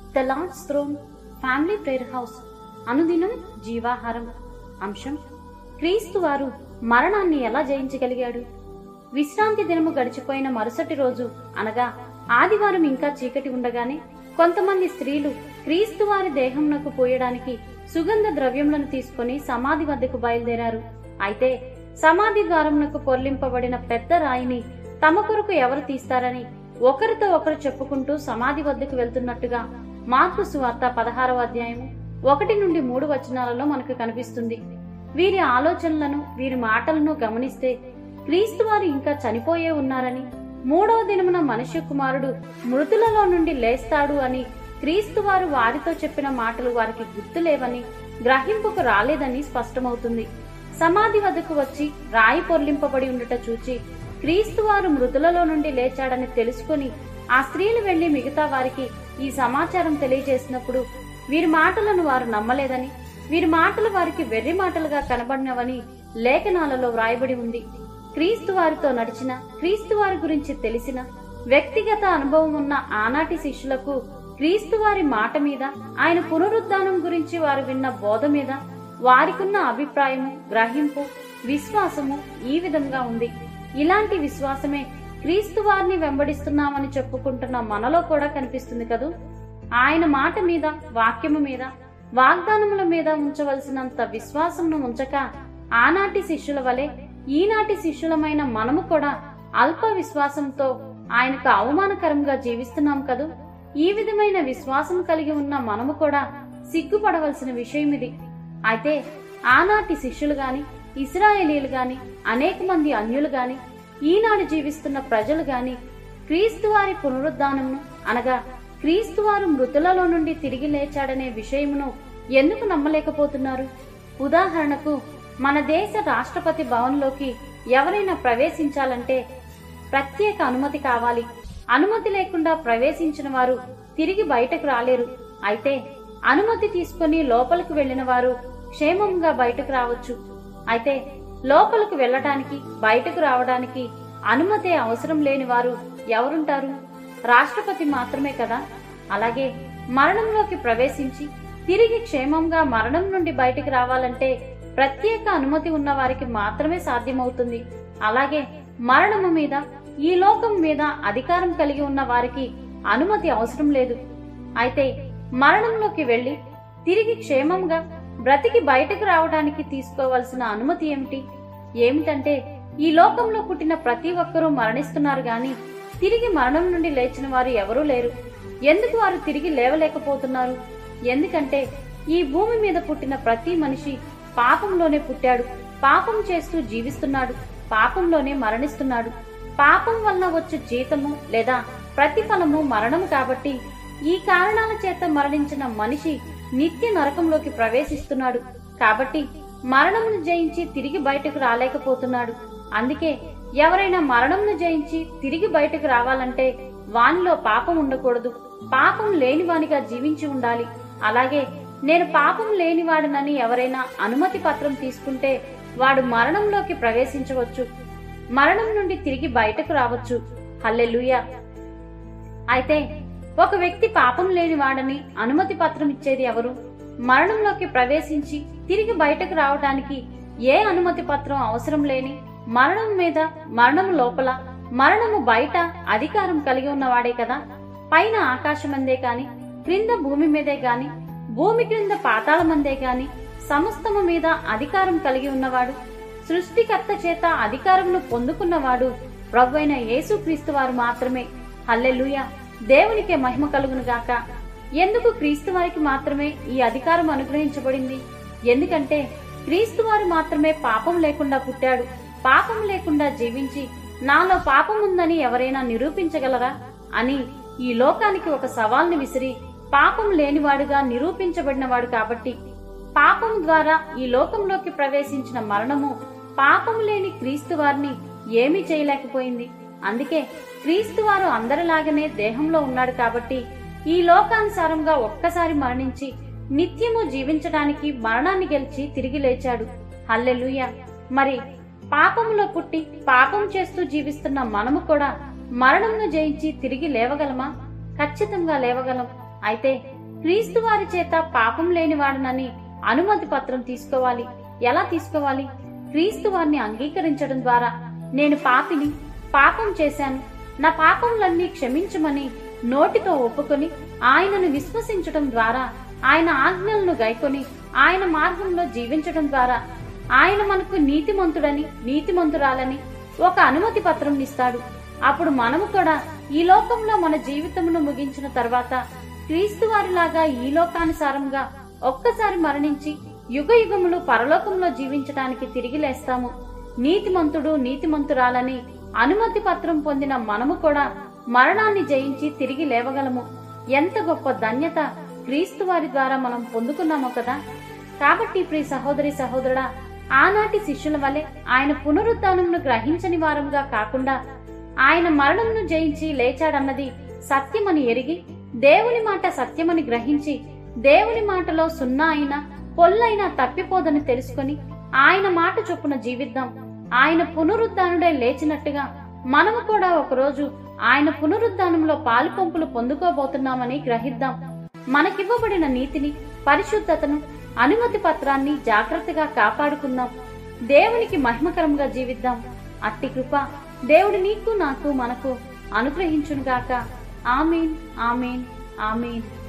the Lord's throne family prayer house అనుదినం జీవాహారం అంశం క్రీస్తు వారు మరణాన్ని ఎలా జయించగలిగాడు విశ్రాంతి దినము గడిచిపోయిన మరుసటి రోజు అనగా ఆదివారం ఇంకా చీకటి ఉండగానే కొంతమంది స్త్రీలు క్రీస్తు వారి దేహంనకు పోయడానికి సుగంధ ద్రవ్యములను తీసుకుని సమాధి వద్దకు బయలుదేరారు అయితే సమాధి ద్వారమునకు పొర్లింపబడిన పెద్ద రాయిని తమ కొరకు ఎవరు తీస్తారని ఒకరితో ఒకరు చెప్పుకుంటూ సమాధి వద్దకు వెళ్తున్నట్టుగా మార్కు సువార్త పదహారవ అధ్యాయం ఒకటి నుండి మూడు వచనాలలో మనకు కనిపిస్తుంది వీరి ఆలోచనలను వీరి మాటలను గమనిస్తే క్రీస్తు వారు ఇంకా చనిపోయే ఉన్నారని మూడవ దినమున మనుష్య కుమారుడు మృతులలో నుండి లేస్తాడు అని క్రీస్తు వారు వారితో చెప్పిన మాటలు వారికి గుర్తులేవని గ్రహింపుకు రాలేదని స్పష్టమవుతుంది సమాధి వద్దకు వచ్చి రాయి పొర్లింపబడి ఉండుట చూచి క్రీస్తు వారు మృతులలో నుండి లేచాడని తెలుసుకుని ఆ స్త్రీలు వెళ్లి మిగతా వారికి ఈ సమాచారం తెలియజేసినప్పుడు వీరి మాటలను వారు నమ్మలేదని వీరి మాటలు వారికి వెర్రి మాటలుగా కనబడినవని లేఖనాలలో వ్రాయబడి ఉంది క్రీస్తు వారితో నడిచిన క్రీస్తు వారి గురించి తెలిసిన వ్యక్తిగత అనుభవం ఉన్న ఆనాటి శిష్యులకు క్రీస్తు వారి మాట మీద ఆయన పునరుద్ధానం గురించి వారు విన్న బోధ మీద వారికున్న అభిప్రాయము గ్రహింపు విశ్వాసము ఈ విధంగా ఉంది ఇలాంటి విశ్వాసమే క్రీస్తు వారిని వెంబడిస్తున్నామని చెప్పుకుంటున్న మనలో కూడా కనిపిస్తుంది కదూ ఆయన మాట మీద వాక్యము మీద వాగ్దానముల మీద ఉంచవలసినంత విశ్వాసమును ఉంచక ఆనాటి శిష్యుల వలె ఈనాటి శిష్యులమైన మనము కూడా అల్ప విశ్వాసంతో ఆయనకు అవమానకరంగా జీవిస్తున్నాం కదూ ఈ విధమైన విశ్వాసం కలిగి ఉన్న మనము కూడా సిగ్గుపడవలసిన విషయం ఇది అయితే ఆనాటి శిష్యులు గాని ఇస్రాయేలీలు గాని అనేక మంది అన్యులు గాని ఈనాడు జీవిస్తున్న ప్రజలు గాని క్రీస్తు వారి పునరుద్ధానమును అనగా క్రీస్తు వారు మృతులలో నుండి తిరిగి లేచాడనే విషయమును ఎందుకు నమ్మలేకపోతున్నారు ఉదాహరణకు మన దేశ రాష్ట్రపతి భవన్లోకి ఎవరైనా ప్రవేశించాలంటే ప్రత్యేక అనుమతి కావాలి అనుమతి లేకుండా ప్రవేశించిన వారు తిరిగి బయటకు రాలేరు అయితే అనుమతి తీసుకుని లోపలికి వెళ్లిన వారు క్షేమంగా బయటకు రావచ్చు అయితే లోపలికి వెళ్ళటానికి బయటకు రావడానికి అనుమతి అవసరం లేని వారు ఎవరుంటారు రాష్ట్రపతి మాత్రమే కదా అలాగే మరణంలోకి ప్రవేశించి తిరిగి క్షేమంగా మరణం నుండి బయటికి రావాలంటే ప్రత్యేక అనుమతి ఉన్న వారికి మాత్రమే సాధ్యమవుతుంది అలాగే మరణము మీద ఈ లోకం మీద అధికారం కలిగి ఉన్న వారికి అనుమతి అవసరం లేదు అయితే మరణంలోకి వెళ్లి తిరిగి క్షేమంగా బ్రతికి బయటకు రావడానికి తీసుకోవాల్సిన అనుమతి ఏమిటి ఏమిటంటే ఈ లోకంలో పుట్టిన ప్రతి ఒక్కరూ మరణిస్తున్నారు గాని తిరిగి మరణం నుండి లేచిన వారు ఎవరూ లేరు ఎందుకు వారు తిరిగి లేవలేకపోతున్నారు ఎందుకంటే ఈ భూమి మీద పుట్టిన ప్రతి మనిషి పాపంలోనే పుట్టాడు పాపం చేస్తూ జీవిస్తున్నాడు పాపంలోనే మరణిస్తున్నాడు పాపం వలన వచ్చు జీతము లేదా ప్రతిఫలము మరణము కాబట్టి ఈ కారణాల చేత మరణించిన మనిషి నిత్య నరకంలోకి ప్రవేశిస్తున్నాడు కాబట్టి మరణమును జయించి తిరిగి బయటకు రాలేకపోతున్నాడు అందుకే ఎవరైనా మరణంను జయించి తిరిగి బయటకు రావాలంటే వానిలో పాపం ఉండకూడదు పాపం లేనివానిగా జీవించి ఉండాలి అలాగే నేను పాపం లేనివాడనని ఎవరైనా అనుమతి పత్రం తీసుకుంటే వాడు మరణంలోకి ప్రవేశించవచ్చు మరణం నుండి తిరిగి బయటకు రావచ్చు హల్లెలూయా అయితే ఒక వ్యక్తి పాపం లేనివాడని అనుమతి పత్రం ఇచ్చేది ఎవరు మరణంలోకి ప్రవేశించి తిరిగి బయటకు రావడానికి ఏ అనుమతి పత్రం అవసరం లేని మరణం మీద మరణం లోపల మరణము బయట అధికారం కలిగి ఉన్నవాడే కదా పైన ఆకాశమందే కాని క్రింద భూమి మీదే గాని భూమి క్రింద పాతాళమందే గాని సమస్తము మీద అధికారం కలిగి ఉన్నవాడు సృష్టికర్త చేత అధికారమును పొందుకున్నవాడు ప్రభువైన యేసుక్రీస్తు వారు మాత్రమే హల్లెలూయా దేవునికే మహిమ కలుగును గాక ఎందుకు క్రీస్తు వారికి మాత్రమే ఈ అధికారం అనుగ్రహించబడింది ఎందుకంటే క్రీస్తు వారు మాత్రమే పాపం లేకుండా పుట్టాడు పాపం లేకుండా జీవించి నాలో పాపం ఉందని ఎవరైనా నిరూపించగలరా అని ఈ లోకానికి ఒక సవాల్ని విసిరి పాపం లేనివాడుగా నిరూపించబడినవాడు కాబట్టి పాపం ద్వారా ఈ లోకంలోకి ప్రవేశించిన మరణము పాపం లేని క్రీస్తు వారిని ఏమీ చేయలేకపోయింది అందుకే క్రీస్తు వారు అందరిలాగానే దేహంలో ఉన్నాడు కాబట్టి ఈ లోకానుసారంగా ఒక్కసారి మరణించి నిత్యము జీవించడానికి మరణాన్ని గెలిచి తిరిగి లేచాడు హల్లెలూయా మరి పాపములో పుట్టి పాపం చేస్తూ జీవిస్తున్న మనము కూడా మరణంను జయించి తిరిగి లేవగలమా ఖచ్చితంగా లేవగలం అయితే క్రీస్తు వారి చేత పాపం లేనివాడనని అనుమతి పత్రం తీసుకోవాలి ఎలా తీసుకోవాలి క్రీస్తు వారిని అంగీకరించడం ద్వారా నేను పాపిని పాపం చేశాను నా పాపములన్నీ క్షమించమని నోటితో ఒప్పుకొని ఆయనను విశ్వసించడం ద్వారా ఆయన ఆజ్ఞలను గైకొని ఆయన మార్గంలో జీవించడం ద్వారా ఆయన మనకు నీతిమంతుడని నీతిమంతురాలని ఒక అనుమతి పత్రం ఇస్తాడు అప్పుడు మనము కూడా ఈ లోకంలో మన జీవితమును ముగించిన తర్వాత క్రీస్తు వారిలాగా ఈ లోకానుసారంగా ఒక్కసారి మరణించి యుగ యుగములు పరలోకంలో జీవించటానికి తిరిగి లేస్తాము నీతిమంతుడు నీతిమంతురాలని అనుమతి పత్రం పొందిన మనము కూడా మరణాన్ని జయించి తిరిగి లేవగలము ఎంత గొప్ప ధన్యత క్రీస్తు వారి ద్వారా మనం పొందుకున్నామో కదా కాబట్టి ప్రియ సహోదరి సహోదరుడా ఆనాటి శిష్యుల వలె ఆయన పునరుద్ధానమును గ్రహించని వారంగా కాకుండా ఆయన మరణమును జయించి లేచాడన్నది సత్యమని ఎరిగి దేవుని మాట సత్యమని గ్రహించి దేవుని మాటలో సున్నా అయినా పొల్లైనా తప్పిపోదని తెలుసుకొని ఆయన మాట చొప్పున జీవిద్దాం ఆయన పునరుద్ధానుడే లేచినట్టుగా మనము కూడా ఒకరోజు ఆయన పునరుద్ధానంలో పాలు పంపులు పొందుకోబోతున్నామని గ్రహిద్దాం మనకివ్వబడిన నీతిని పరిశుద్ధతను అనుమతి పత్రాన్ని జాగ్రత్తగా కాపాడుకుందాం దేవునికి మహిమకరంగా జీవిద్దాం అట్టి కృప దేవుడు నీకు నాకు మనకు అనుగ్రహించునుగాక ఆమెన్ ఆమెన్ ఆమెన్